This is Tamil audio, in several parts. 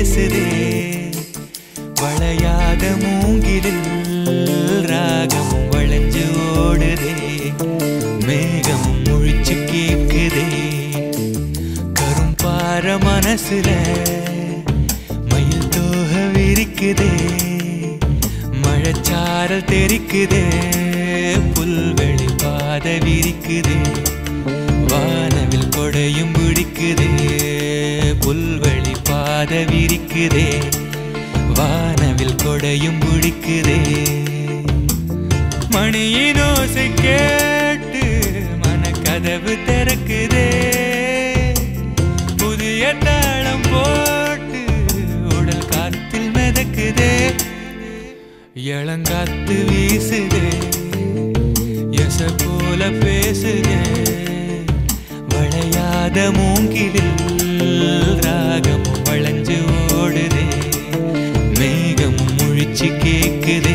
பேசுதே வளையாத மூங்கிலில் ராகமும் வளைஞ்சு ஓடுதே மேகமும் முழிச்சு கேக்குதே கரும்பார மனசுல மயில் தோக விரிக்குதே மழைச்சாரல் தெரிக்குதே புல்வெளி பாத விரிக்குதே வானவில் கொடையும் பிடிக்குதே புல்வெளி பாத விரிக்குதே வானவில் கொடையும் பிடிக்குதே மணியின் ஓசை கேட்டு மனக்கதவு திறக்குதே புதிய தாளம் போட்டு உடல் காத்தில் மிதக்குதே இளங்காத்து வீசுதே எச போல பேசுதே வளையாத மூங்கிலில் ராகமும் வளைஞ்சு ஓடுதே மேகமும் முழிச்சு கேக்குதே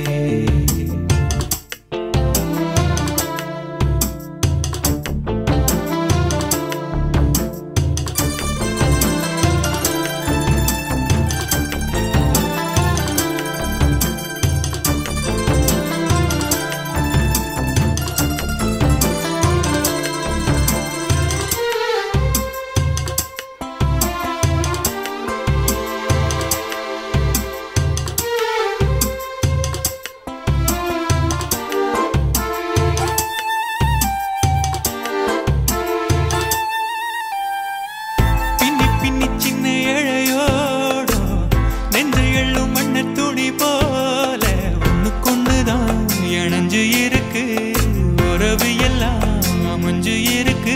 பின்னி பின்னி சின்ன இழையோடோ நெஞ்சு எள்ளும் மண்ண துணி போல ஒண்ணுக்கொண்ணுதான் இணைஞ்சு இருக்கு உறவு எல்லாம் அமைஞ்சு இருக்கு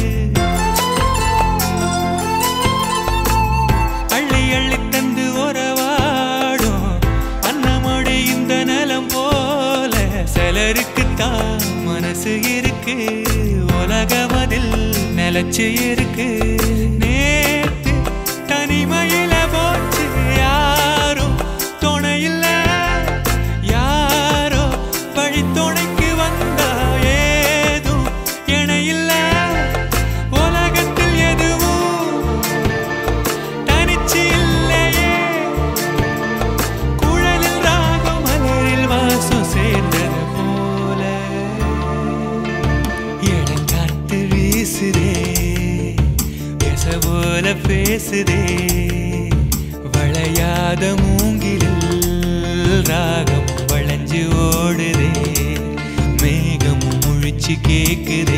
அள்ளி அள்ளி தந்து உறவாடும் அன்னமொழி இந்த நலம் போல சிலருக்குத்தான் மனசு இருக்கு உலகமதில் நிலச்சு இருக்கு நேத்து தனிமையில போச்சு யாரும் துணையில்ல யாரோ வழி துணைக்கு வந்தா ஏதும் இணையில்ல உலகத்தில் எதுவும் தனிச்சு இல்லையே குழலில் ராகம் மலரில் வாசம் சேர்ந்தது போல இளங்காத்து வீசுதே பேச போல பேசுதே வளையாத மூங்கிலில் ராகம் வளைஞ்சு ஓடுதே மேகமும் முழிச்சு கேக்குதே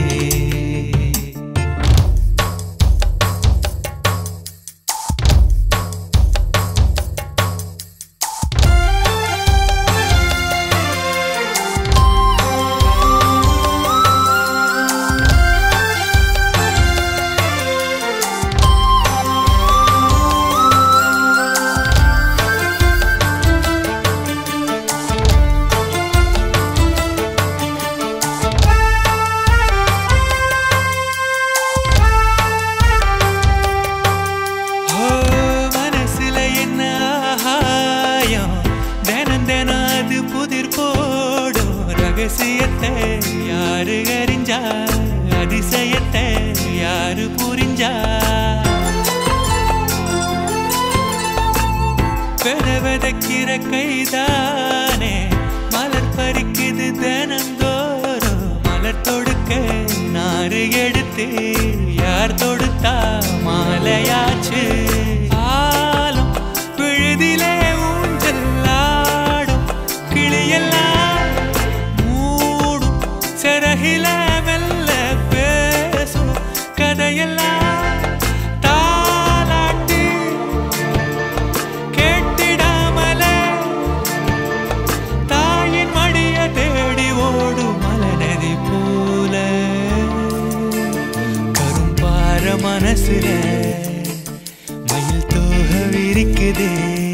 ஓ, மனசுல என்ன ஆகாயம் தினம் தினம் அது புதிர் போடும் ரகசியத்தை யாரு அறிஞ்சா அதிசயத்தை யாரு புரிஞ்சா வெத வெதக்கிற கைதானே மலர் பறிக்குது தினந்தோறும் மலர் தொடுக்க நாறு எடுத்து யார் தொடுத்தா மாலையாச்சு ஆலம் விழுதிலே ஊஞ்சல் ஆடும் கிளியெல்லாம் மூடும் சிறகில மெல்ல பேசும் கதையெல்லாம் தாலாட்டி கேட்டிடாமலே தாயின் மடிய தேடி ஓடும் மலநதி போல கரும்பார மனசுல மயில் தோக விரிக்குதே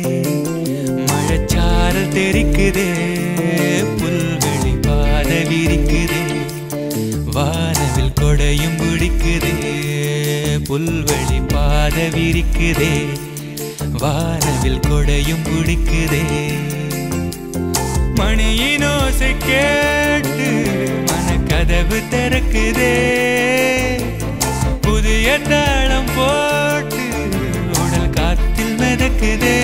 மழைச்சாரல் தெரிக்குதே புல்வெளி பாத விரிக்குதே வானவில் கொடையும் பிடிக்குதே புல்வெளி பாத விரிக்குதே வானவில் கொடையும் பிடிக்குதே மணியின் ஓசை கேட்டு மனக்கதவு திறக்குதே புதிய தாளம் போட்டு உடல் காத்தில் மிதக்குதே கேக்குதே